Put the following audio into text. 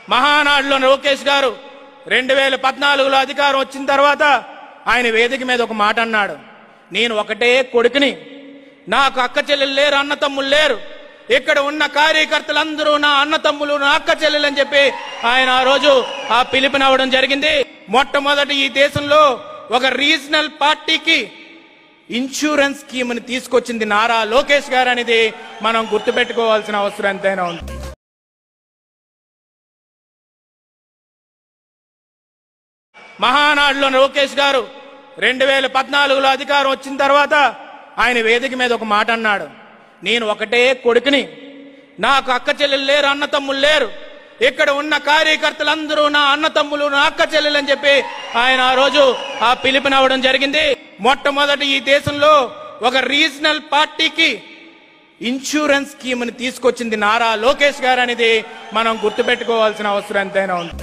మహానాడులో లోకేష్ గారు రెండు వేల పద్నాలుగులో అధికారం వచ్చిన తర్వాత ఆయన వేదిక మీద ఒక మాట అన్నాడు నేను ఒకటే కొడుకుని నాకు అక్క చెల్లెలు లేరు అన్న తమ్ముళ్ళు లేరు ఇక్కడ ఉన్న కార్యకర్తలందరూ నా అన్న తమ్ములు నా అక్క చెల్లెలు అని చెప్పి ఆయన ఆ రోజు ఆ పిలుపునవ్వడం జరిగింది మొట్టమొదటి ఈ దేశంలో ఒక రీజనల్ పార్టీకి ఇన్సూరెన్స్ స్కీమ్ ని తీసుకొచ్చింది నారా లోకేష్ గారు అనేది మనం గుర్తుపెట్టుకోవాల్సిన అవసరం ఎంతైనా ఉంది మహానాడులో లోకేష్ గారు రెండు వేల పద్నాలుగులో అధికారం వచ్చిన తర్వాత ఆయన వేదిక మీద ఒక మాట అన్నాడు నేను ఒకటే కొడుకుని నాకు అక్క చెల్లెలు లేరు అన్న తమ్ముళ్ళు లేరు ఇక్కడ ఉన్న కార్యకర్తలందరూ నా అన్న తమ్ములు నా అక్క చెల్లెలు అని చెప్పి ఆయన ఆ రోజు ఆ పిలుపునవ్వడం జరిగింది మొట్టమొదటి ఈ దేశంలో ఒక రీజనల్ పార్టీకి ఇన్సూరెన్స్ స్కీమ్ ని తీసుకొచ్చింది నారా లోకేష్ గారు అనేది మనం గుర్తుపెట్టుకోవాల్సిన అవసరం ఎంతైనా ఉంది